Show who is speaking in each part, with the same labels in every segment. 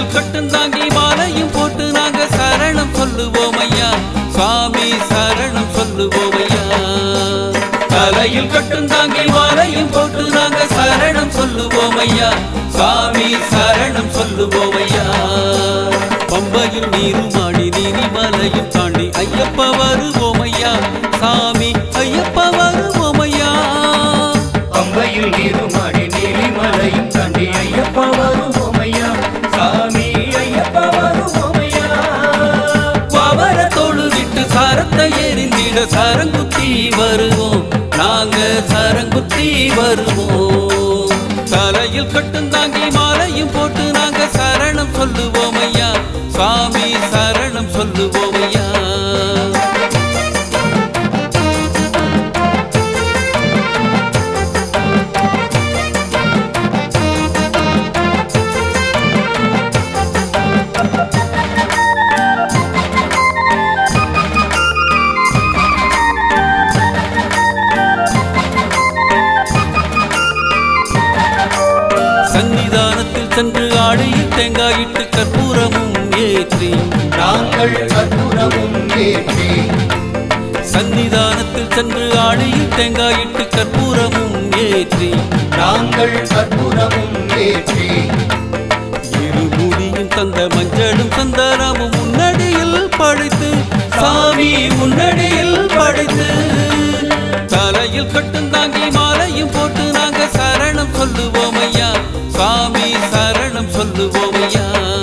Speaker 1: தலையில் கட்டும் தாங்கி மாலையும் போட்டு நாங்க சரணம் சொல்லுவோம் ஐயா சுவாமி சரணம் சொல்லுவோம் ஐயா தலையில் கட்டும் தாங்கி மாலையும் போட்டு நாங்க சரணம் சொல்லுவோம் ஐயா சுவாமி சரணம் சொல்லுவோம் ஐயா பம்பையில் நீரும் ஆடி நீலிமலையும் தாண்டி ஐயப்ப வருவோம் ஐயா சாமி ஐயப்ப வருவோம் ஐயா
Speaker 2: பம்பையில் நீருமாடி நீலிமலையும் தாண்டி ஐயப்பா வருவோமையா சாமி ஐயப்பா வருவோமையா
Speaker 1: பவர தோடு விட்டு சரத்தை எரிந்திட சரங்குத்தி வருவோம் நாங்க சரங்குத்தி வருவோம் தலையில் கட்டும் தாங்கி மாலையும் போட்டு நாங்க சரணம் சொல்லுவோம் ஐயா சாமி சரணம் சொல்லுவோம் ஐயா சன்னிதானத்தில் சென்று ஆடையில் தேங்காயிட்டு கற்பூரமும் ஏற்றி
Speaker 2: நாங்கள் கற்பூரமும் ஏற்றி
Speaker 1: சன்னிதானத்தில் சென்று ஆடையில் தேங்காயிட்டு கற்பூரமும் ஏற்றி
Speaker 2: நாங்கள் கற்பூரமும் ஏற்றி
Speaker 1: இருமுடியும் தந்த மஞ்சளும் சந்தானமும் முன்னடியில் படைத்து சாமி முன்னடியில் படைத்து தலையில் கட்டும் தாங்கி மாலையும் போட்டு நாங்க சரணம் சொல்லுவோம் ஐயா சாமி சரணம் சொல்லுவோம் ஐயா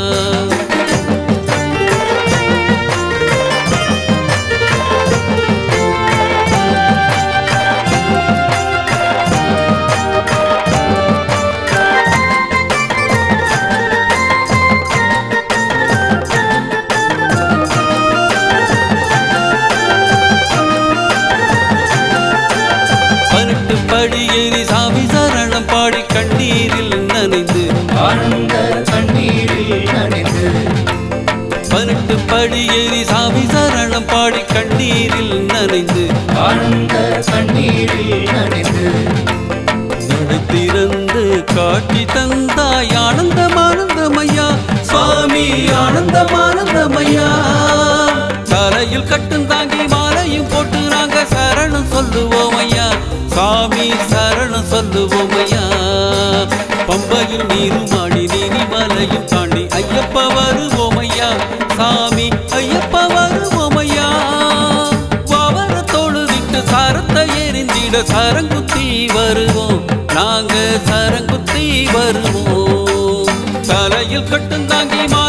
Speaker 1: பருட்டு படி ஏறி சாமி சரணம் பாடி கண்ணீரில் நனைந்து
Speaker 2: ஆனந்த கண்ணீரில் நனைந்து
Speaker 1: பருட்டு படி ஏறி சாமி சரணம் பாடி கண்ணீரில் நனைந்து
Speaker 2: ஆனந்த கண்ணீரில் நனைந்து
Speaker 1: நடத்திறந்து காட்சி தந்தாய் ஆனந்தம் ஆனந்தமையா சுவாமி ஆனந்தம் ஆனந்தமையா தலையில் கட்டும் தாங்கி மாலையும் போட்டு நாங்க சரணம் சொல்லுவோம் ஐயா சாமி சரணம் சொல்லுவோம் ஐயா பம்பையில் நீரும் ஆடி நீலிமலையும் தாண்டி ஐயப்ப வருவோம் ஐயா சாமி ஐயப்ப வருவோம் ஐயா பவரத்தோடு விட்டு சரத்தை எரிந்திட சரங்குத்தி வருவோம் நாங்க சரங்குத்தி வருவோம் தலையில் கட்டும் தாங்கி மா